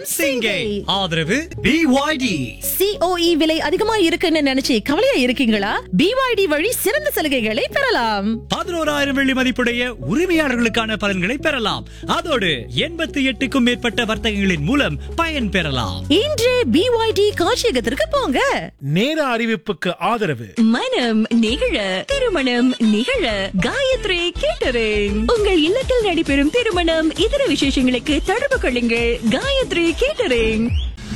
சிங்கை ஆதரவு BYD COE விலை அதிகமா இருக்குன்னு நினைச்சு கவலையா இருக்கீங்களா பிவாய்டி வழி சிறந்த சலுகைகளை பெறலாம் பதினோராயிரம் வெள்ளி மதிப்புடைய உரிமையாளர்களுக்கான பலன்களை பெறலாம் அதோடு எண்பத்தி எட்டுக்கும் மேற்பட்ட வர்த்தகங்களின் மூலம் பயன் பெறலாம் இன்று பிவாய்டி காட்சியகத்திற்கு போங்க நேர அறிவிப்புக்கு ஆதரவு மனம் நிகழ திருமணம் நிகழ காயத்ரி கேட்டரிங் உங்கள் இல்லத்தில் நடைபெறும் திருமணம் இதர விசேஷங்களுக்கு தொடர்பு கொள்ளுங்கள் காயத்ரி கேட்டரிங்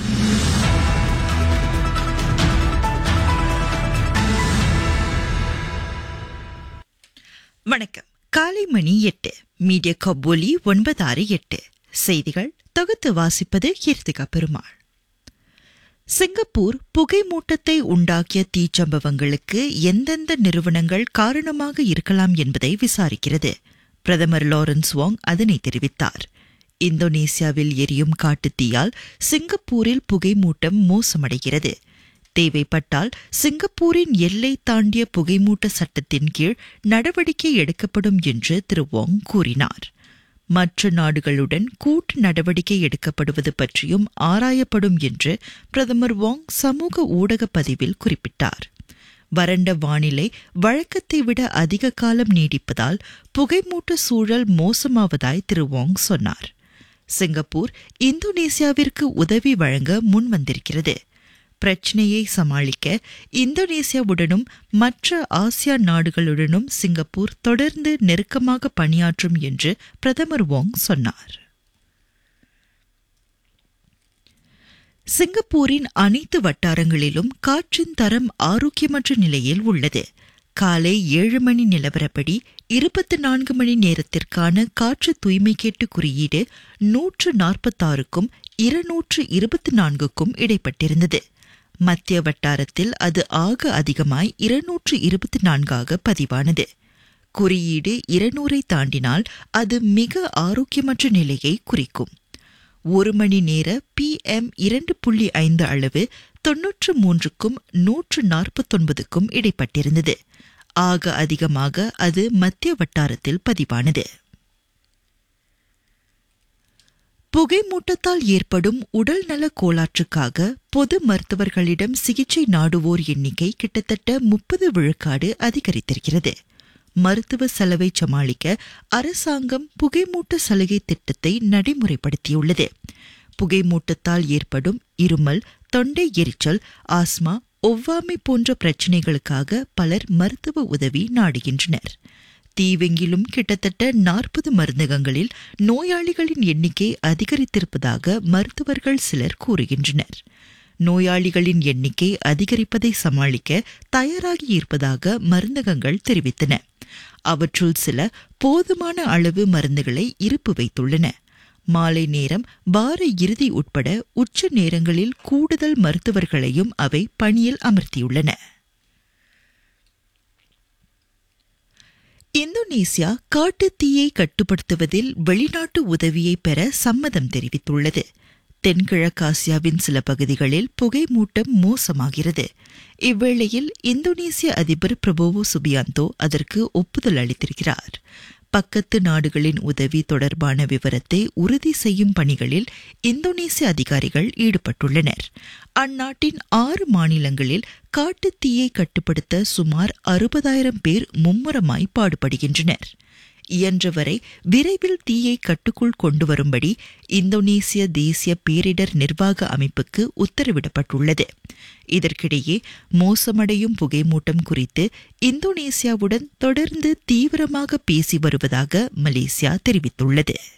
வணக்கம் காலை மணி எட்டு மீடியா கப்போலி ஒன்பது ஆறு எட்டு செய்திகள் தொகுத்து வாசிப்பது கீர்த்திகா பெருமாள் சிங்கப்பூர் புகைமூட்டத்தை உண்டாக்கிய தீச்சம்பவங்களுக்கு எந்தெந்த நிறுவனங்கள் காரணமாக இருக்கலாம் என்பதை விசாரிக்கிறது பிரதமர் லாரன்ஸ் வாங் அதனை தெரிவித்தார் இந்தோனேசியாவில் எரியும் காட்டுத்தீயால் சிங்கப்பூரில் புகைமூட்டம் மோசமடைகிறது தேவைப்பட்டால் சிங்கப்பூரின் எல்லை தாண்டிய புகைமூட்ட சட்டத்தின் கீழ் நடவடிக்கை எடுக்கப்படும் என்று திரு வாங் கூறினார் மற்ற நாடுகளுடன் கூட்டு நடவடிக்கை எடுக்கப்படுவது பற்றியும் ஆராயப்படும் என்று பிரதமர் வாங் சமூக ஊடக பதிவில் குறிப்பிட்டார் வறண்ட வானிலை வழக்கத்தை விட அதிக காலம் நீடிப்பதால் புகைமூட்ட சூழல் மோசமாவதாய் திரு வாங் சொன்னார் சிங்கப்பூர் இந்தோனேசியாவிற்கு உதவி வழங்க முன்வந்திருக்கிறது பிரச்சினையை சமாளிக்க இந்தோனேசியாவுடனும் மற்ற ஆசியான் நாடுகளுடனும் சிங்கப்பூர் தொடர்ந்து நெருக்கமாக பணியாற்றும் என்று பிரதமர் வாங் சொன்னார் சிங்கப்பூரின் அனைத்து வட்டாரங்களிலும் காற்றின் தரம் ஆரோக்கியமற்ற நிலையில் உள்ளது காலை ஏழு மணி நிலவரப்படி இருபத்தி நான்கு மணி நேரத்திற்கான காற்று தூய்மை கேட்டு குறியீடு நூற்று நாற்பத்தாறுக்கும் இருநூற்று இருபத்தி நான்குக்கும் இடைப்பட்டிருந்தது மத்திய வட்டாரத்தில் அது ஆக அதிகமாய் இருநூற்று இருபத்தி நான்காக பதிவானது குறியீடு இருநூறை தாண்டினால் அது மிக ஆரோக்கியமற்ற நிலையை குறிக்கும் ஒரு மணி நேர பிஎம் இரண்டு புள்ளி ஐந்து அளவு தொன்னூற்று மூன்றுக்கும் நூற்று நாற்பத்தொன்பதுக்கும் இடைப்பட்டிருந்தது ஆக அதிகமாக அது மத்திய வட்டாரத்தில் பதிவானது புகைமூட்டத்தால் ஏற்படும் உடல்நல கோளாற்றுக்காக பொது மருத்துவர்களிடம் சிகிச்சை நாடுவோர் எண்ணிக்கை கிட்டத்தட்ட முப்பது விழுக்காடு அதிகரித்திருக்கிறது மருத்துவ செலவை சமாளிக்க அரசாங்கம் புகைமூட்ட சலுகை திட்டத்தை நடைமுறைப்படுத்தியுள்ளது புகைமூட்டத்தால் ஏற்படும் இருமல் தொண்டை எரிச்சல் ஆஸ்மா ஒவ்வாமை போன்ற பிரச்சினைகளுக்காக பலர் மருத்துவ உதவி நாடுகின்றனர் தீவெங்கிலும் கிட்டத்தட்ட நாற்பது மருந்தகங்களில் நோயாளிகளின் எண்ணிக்கை அதிகரித்திருப்பதாக மருத்துவர்கள் சிலர் கூறுகின்றனர் நோயாளிகளின் எண்ணிக்கை அதிகரிப்பதை சமாளிக்க தயாராகி இருப்பதாக மருந்தகங்கள் தெரிவித்தன அவற்றுள் சில போதுமான அளவு மருந்துகளை இருப்பு வைத்துள்ளன மாலை நேரம் வார இறுதி உட்பட உச்ச நேரங்களில் கூடுதல் மருத்துவர்களையும் அவை பணியில் அமர்த்தியுள்ளன இந்தோனேசியா காட்டுத் தீயை கட்டுப்படுத்துவதில் வெளிநாட்டு உதவியை பெற சம்மதம் தெரிவித்துள்ளது தென்கிழக்காசியாவின் சில பகுதிகளில் புகைமூட்டம் மோசமாகிறது இவ்வேளையில் இந்தோனேசிய அதிபர் பிரபோவோ சுபியாந்தோ அதற்கு ஒப்புதல் அளித்திருக்கிறார் பக்கத்து நாடுகளின் உதவி தொடர்பான விவரத்தை உறுதி செய்யும் பணிகளில் இந்தோனேசிய அதிகாரிகள் ஈடுபட்டுள்ளனர் அந்நாட்டின் ஆறு மாநிலங்களில் காட்டுத் தீயை கட்டுப்படுத்த சுமார் அறுபதாயிரம் பேர் மும்முரமாய் பாடுபடுகின்றனர் இயன்றவரை விரைவில் தீயை கட்டுக்குள் கொண்டு வரும்படி இந்தோனேசிய தேசிய பேரிடர் நிர்வாக அமைப்புக்கு உத்தரவிடப்பட்டுள்ளது இதற்கிடையே மோசமடையும் புகைமூட்டம் குறித்து இந்தோனேசியாவுடன் தொடர்ந்து தீவிரமாக பேசி வருவதாக மலேசியா தெரிவித்துள்ளது